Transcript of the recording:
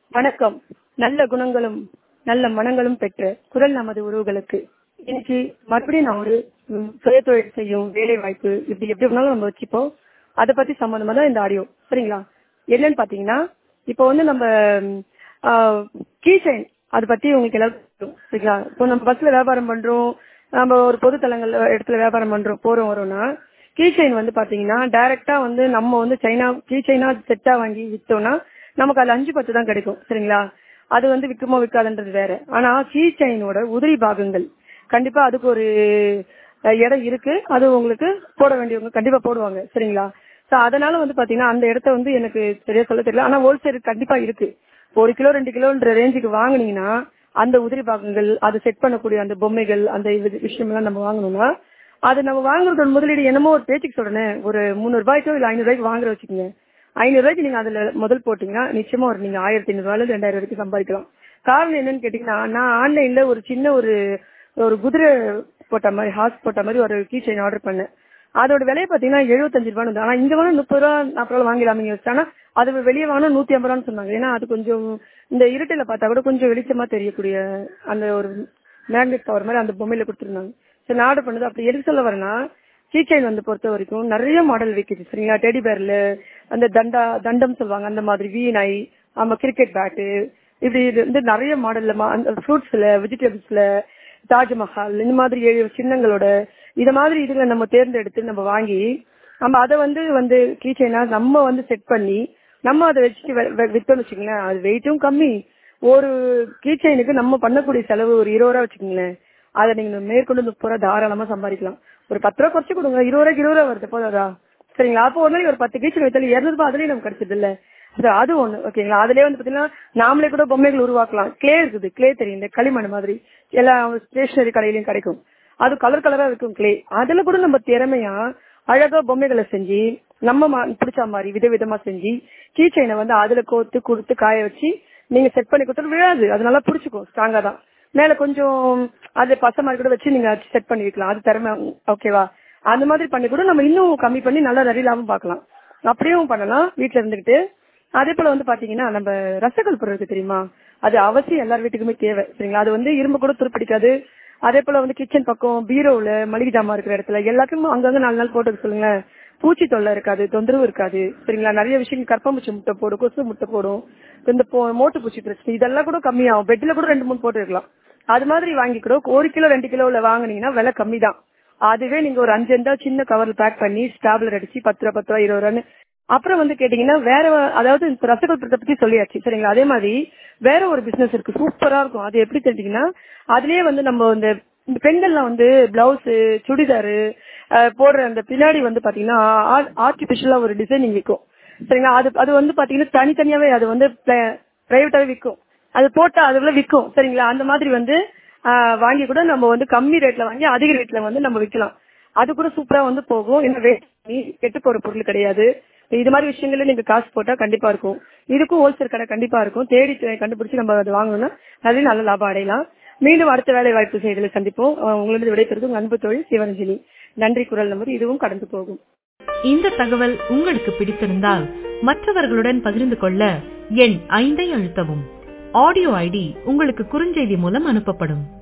வணக்கம் நல்ல குணங்களும் நல்ல மனங்களும் பெற்ற குரல் நமது உறவுகளுக்கு இன்னைக்கு மறுபடியும் நான் ஒரு ம், சுயதொழில் செய்யும் வேலை வாய்ப்பு இப்படி எப்படி வேணாலும் நம்ம வச்சுப்போம் அதை பத்தி சம்பந்தமா தான் இந்த ஆடியோ சரிங்களா என்னன்னு பாத்தீங்கன்னா இப்போ வந்து நம்ம கீ செயின் அதை பத்தி உங்களுக்கு எல்லாருக்கும் தெரியும் சரிங்களா இப்போ நம்ம பஸ்ல வியாபாரம் பண்றோம் நம்ம ஒரு பொது தலங்கள்ல இடத்துல வியாபாரம் பண்றோம் போறோம் வரோம்னா கீ செயின் வந்து பாத்தீங்கன்னா டைரக்டா வந்து நம்ம வந்து சைனா கீ செயினா செட்டா வாங்கி வித்தோம்னா நமக்கு அது அஞ்சு பத்து தான் கிடைக்கும் சரிங்களா அது வந்து விற்குமோ விற்காதுன்றது வேற ஆனா கீ செயினோட உதிரி பாகங்கள் கண்டிப்பா அதுக்கு ஒரு அஹ், இடம் இருக்கு அது உங்களுக்கு போட வேண்டியவங்க கண்டிப்பா போடுவாங்க சரிங்களா சோ அதனால வந்து பாத்தீங்கன்னா அந்த இடத்த வந்து எனக்கு சரியா சொல்ல தெரியல ஆனா ஹோல்சேல் கண்டிப்பா இருக்கு ஒரு கிலோ ரெண்டு கிலோன்ற ரேஞ்சுக்கு வாங்குனீங்கன்னா அந்த உதிரி பாகங்கள் அது செட் பண்ணக்கூடிய அந்த பொம்மைகள் அந்த இது விஷயம் எல்லாம் நம்ம வாங்கணும்னா அது நம்ம வாங்குறதோட முதலீடு என்னமோ ஒரு பேச்சுக்கு சொல்றேன் ஒரு முந்நூறு ரூபாய்க்கோ இல்ல ஐநூறு ரூபாய்க்கு வாங்குற வச்சுக்கோங்க ஐநூறு ரூபாய்க்கு நீங்க அதுல முதல் போட்டீங்கன்னா நிச்சயமா ஒரு நீங்க ஆயிரத்தி ஐநூறு ரூபாயில இருந்து ரெண்டாயிரம் வரைக்கும் சம்பாதிக்கலாம் காரணம் என்னன்னு கேட்டீங்கன்னா நான் ஆன்லைன்ல ஒரு சின்ன ஒரு ஒரு குதிரை போட்ட மாதிரி ஹார்ஸ் போட்ட மாதிரி ஒரு கீ செயின் ஆர்டர் பண்ணேன் அதோட விலையை பாத்தீங்கன்னா எழுபத்தஞ்சு ரூபான்னு வந்து ஆனா இங்க வேணும் முப்பது ரூபா நாற்பது ரூபா வாங்கிடலாமே யோசிச்சு ஆனா அது வெளியே வாங்கினா நூத்தி ஐம்பது ரூபான்னு சொன்னாங்க ஏன்னா அது கொஞ்சம் இந்த இருட்டில பார்த்தா கூட கொஞ்சம் வெளிச்சமா தெரியக்கூடிய அந்த ஒரு மேக்னெட் பவர் மாதிரி அந்த பொம்மையில கொடுத்துருந்தாங்க சரி நான் ஆர்டர் பண்ணது அப்படி எதுக்கு சொல்ல வரேன்னா கீ செயின் வந்து பொறுத்த வரைக்கும் நிறைய மாடல் விக்குது சரிங்களா டெடி பேர்ல அந்த தண்டா தண்டம் சொல்லுவாங்க அந்த மாதிரி வீணை ஆமா கிரிக்கெட் பேட்டு இப்படி இது வந்து நிறைய மாடல்ல மா- அந்த ஃப்ரூட்ஸ்ல வெஜிடபிள்ஸ்ல தாஜ்மஹால் இந்த மாதிரி ஏழு சின்னங்களோட இத மாதிரி இதுகளை நம்ம தேர்ந்தெடுத்து நம்ம வாங்கி நம்ம அதை வந்து வந்து கீ செயினா நம்ம வந்து செட் பண்ணி நம்ம அதை வச்சுட்டு வெ- வெ- வித்தோம்னு வச்சுக்கோங்களேன் அது வெயிட்டும் கம்மி ஒரு கீ செயினுக்கு நம்ம பண்ணக்கூடிய செலவு ஒரு இருபது ரூபா வச்சுக்கோங்களேன் அதை நீங்க மேற்கொண்டு முப்பது ரூபா தாராளமா சம்பாதிக்கலாம் ஒரு பத்து ரூபா குறைச்சு கொடுங்க இருபது ரூபாய்க்கு இருபது ரூபா வருது போதாதா சரிங்களா அப்போ ஒரு நாளைக்கு ஒரு பத்து கீச்சல் வைத்தாலும் இருநூறு ரூபாய் அதுலயும் நமக்கு கிடைச்சது இல்ல அது அது ஒண்ணு ஓகேங்களா அதுலயே வந்து பாத்தீங்கன்னா நாமளே கூட பொம்மைகள் உருவாக்கலாம் கிளே இருக்குது கிளே தெரியும் இந்த களிமண் மாதிரி எல்லா ஸ்டேஷனரி கடையிலயும் கிடைக்கும் அது கலர் கலரா இருக்கும் கிளே அதுல கூட நம்ம திறமையா அழகா பொம்மைகளை செஞ்சு நம்ம மா- பிடிச்ச மாதிரி விதவிதமா செஞ்சு கீ செயினை வந்து அதுல கோத்து கொடுத்து காய வச்சு நீங்க செட் பண்ணி கொடுத்தா விழாது அது நல்லா பிடிச்சிக்கும் ஸ்ட்ராங்கா தான் மேல கொஞ்சம் அது பசை மாதிரி கூட வச்சு நீங்க செட் பண்ணி வைக்கலாம் அது திறமை ஓகேவா அந்த மாதிரி பண்ணி கூட நம்ம இன்னும் கம்மி பண்ணி நல்லா நிறைய லாபம் பார்க்கலாம் அப்படியும் பண்ணலாம் வீட்ல இருந்துகிட்டு அதே போல வந்து பாத்தீங்கன்னா நம்ம ரசக்கல் இருக்கு தெரியுமா அது அவசியம் எல்லார் வீட்டுக்குமே தேவை சரிங்களா அது வந்து இரும்பு கூட துருப்பிடிக்காது அதே போல வந்து கிச்சன் பக்கம் பீரோவுல மளிகை ஜாமான் இருக்கிற இடத்துல எல்லாத்தையும் அங்கங்க நாலு நாள் போட்டு வைக்க சொல்லுங்க பூச்சி தொல்லை இருக்காது தொந்தரவு இருக்காது சரிங்களா நிறைய விஷயங்கள் கற்பம்பூச்சி முட்டை போடும் கொசு முட்டை போடும் இந்த போ- மோட்டு பூச்சி பிரச்சனை இதெல்லாம் கூட கம்மியாகும் பெட்ல கூட ரெண்டு மூணு போட்டு இருக்கலாம் அது மாதிரி வாங்கி கூட ஒரு கிலோ ரெண்டு கிலோல வாங்குனீங்கன்னா விலை கம்மி தான் அதுவே நீங்க ஒரு அஞ்சு இருந்தா சின்ன கவர்ல பேக் பண்ணி ஸ்டாப்லர் அடிச்சு பத்து ரூபா பத்து ரூபா இருபது ரூபான்னு அப்புறம் வந்து கேட்டீங்கன்னா வேற வ- அதாவது இப்ப ரசகல்புரத்தை பத்தி சொல்லியாச்சு சரிங்களா அதே மாதிரி வேற ஒரு பிசினஸ் இருக்கு சூப்பரா இருக்கும் அது எப்படி தெரிஞ்சீங்கன்னா அதுலயே வந்து நம்ம இந்த இந்த பெண்கள்லாம் வந்து பிளவுஸ் சுடிதாரு அஹ், போடுற அந்த பின்னாடி வந்து பாத்தீங்கன்னா ஆர்டிபிஷியலா ஒரு டிசைனிங் விற்கும் சரிங்களா அது அது வந்து பாத்தீங்கன்னா தனித்தனியாவே அது வந்து பிரைவேட்டாவே விற்கும் அது போட்டா அதுல விற்கும் சரிங்களா அந்த மாதிரி வந்து ஆஹ், வாங்கி கூட நம்ம வந்து கம்மி ரேட்ல வாங்கி அதிக ரேட்ல வந்து நம்ம விற்கலாம் அது கூட சூப்பரா வந்து போகும் இன்னும் வேஸ்ட் பண்ணி கெட்டு போற பொருள் கிடையாது இது மாதிரி விஷயங்கள்ல நீங்க காசு போட்டா கண்டிப்பா இருக்கும் இதுக்கும் ஹோல்சேல் கடை கண்டிப்பா இருக்கும் தேடி தே- கண்டுபிடிச்சு நம்ம அதை வாங்கணும்னா நல்ல நல்ல லாபம் அடையலாம் மீண்டும் அடுத்த வேலை வாய்ப்பு செய்திகளை சந்திப்போம் அஹ், உங்களிடம் விடைபெறுவது உங்க அன்பு தொழில் சிவரஞ்சனி நன்றி குரல் நம்பர் இதுவும் கடந்து போகும் இந்த தகவல் உங்களுக்கு பிடித்திருந்தால் மற்றவர்களுடன் பகிர்ந்து கொள்ள எண் ஐந்தை அழுத்தவும் ஆடியோ ஐடி உங்களுக்கு குறுஞ்செய்தி மூலம் அனுப்பப்படும்